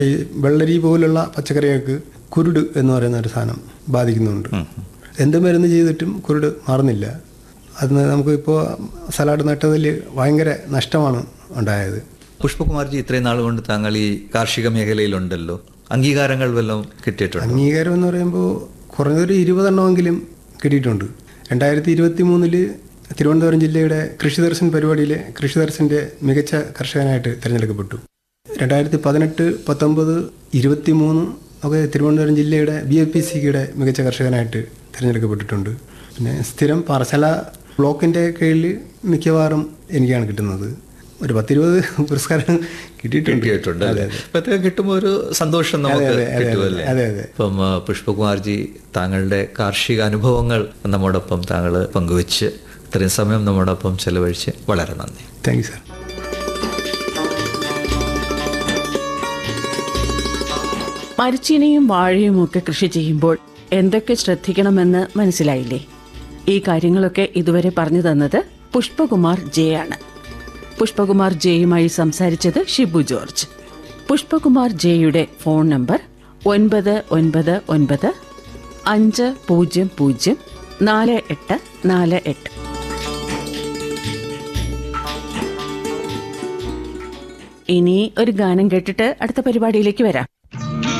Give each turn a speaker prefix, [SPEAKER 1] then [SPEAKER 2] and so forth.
[SPEAKER 1] ഈ വെള്ളരി പോലുള്ള പച്ചക്കറികൾക്ക് കുരുട് എന്ന് പറയുന്ന ഒരു സാധനം ബാധിക്കുന്നുണ്ട് എന്ത് മരുന്ന് ചെയ്തിട്ടും കുരുട് മാറുന്നില്ല അത് നമുക്ക് ഇപ്പോൾ സലാഡ് നട്ടതിൽ ഭയങ്കര നഷ്ടമാണ് ഉണ്ടായത്
[SPEAKER 2] പുഷ്പകുമാർജി ഇത്രയും നാൾ കൊണ്ട് താങ്കൾ ഈ കാർഷിക മേഖലയിലുണ്ടല്ലോ അംഗീകാരങ്ങൾ വല്ലതും കിട്ടിയിട്ടുണ്ട്
[SPEAKER 1] അംഗീകാരം എന്ന് പറയുമ്പോൾ കുറഞ്ഞതൊരു ഇരുപതെണ്ണമെങ്കിലും കിട്ടിയിട്ടുണ്ട് രണ്ടായിരത്തി ഇരുപത്തി മൂന്നില് തിരുവനന്തപുരം ജില്ലയുടെ കൃഷി ദർശൻ പരിപാടിയിലെ കൃഷി ദർശൻ്റെ മികച്ച കർഷകനായിട്ട് തിരഞ്ഞെടുക്കപ്പെട്ടു രണ്ടായിരത്തി പതിനെട്ട് പത്തൊമ്പത് ഇരുപത്തി മൂന്ന് ഒക്കെ തിരുവനന്തപുരം ജില്ലയുടെ ബി എ പി സിയുടെ മികച്ച കർഷകനായിട്ട് തിരഞ്ഞെടുക്കപ്പെട്ടിട്ടുണ്ട് പിന്നെ സ്ഥിരം പാറശാല ബ്ലോക്കിൻ്റെ കീഴിൽ മിക്കവാറും എനിക്കാണ് കിട്ടുന്നത് ഒരു പത്തിരുപത് പുരസ്കാരം കിട്ടിയിട്ടുണ്ട്
[SPEAKER 2] കിട്ടിയിട്ടുണ്ട്
[SPEAKER 1] അതെ
[SPEAKER 2] അല്ലേ അപ്പൊ അതൊക്കെ കിട്ടുമ്പോൾ ഒരു സന്തോഷം നമുക്ക്
[SPEAKER 1] അതെ, അതെ,
[SPEAKER 2] കിട്ടുമല്ലേ
[SPEAKER 1] അതെ, അതെ.
[SPEAKER 2] അപ്പം ആ, പുഷ്പകുമാർജി താങ്കളുടെ കാർഷിക അനുഭവങ്ങൾ നമ്മോടൊപ്പം താങ്കൾ പങ്കുവെച്ച് ഇത്രയും സമയം നമ്മോടൊപ്പം ചെലവഴിച്ച് വളരെ നന്ദി
[SPEAKER 1] താങ്ക് യു സാർ
[SPEAKER 3] മരച്ചീനിയും വാഴയും ഒക്കെ കൃഷി ചെയ്യുമ്പോൾ എന്തൊക്കെ ശ്രദ്ധിക്കണമെന്ന് മനസ്സിലായില്ലേ ഈ കാര്യങ്ങളൊക്കെ ഇതുവരെ പറഞ്ഞു തന്നത് പുഷ്പകുമാർ ജെ ആണ് പുഷ്പകുമാർ ജെയുമായി സംസാരിച്ചത് ഷിബു ജോർജ് പുഷ്പകുമാർ ജെയുടെ ഫോൺ നമ്പർ ഒൻപത് ഒൻപത് ഒൻപത് അഞ്ച് പൂജ്യം പൂജ്യം നാല് എട്ട് നാല് എട്ട് ഇനി ഒരു ഗാനം കേട്ടിട്ട് അടുത്ത പരിപാടിയിലേക്ക് വരാം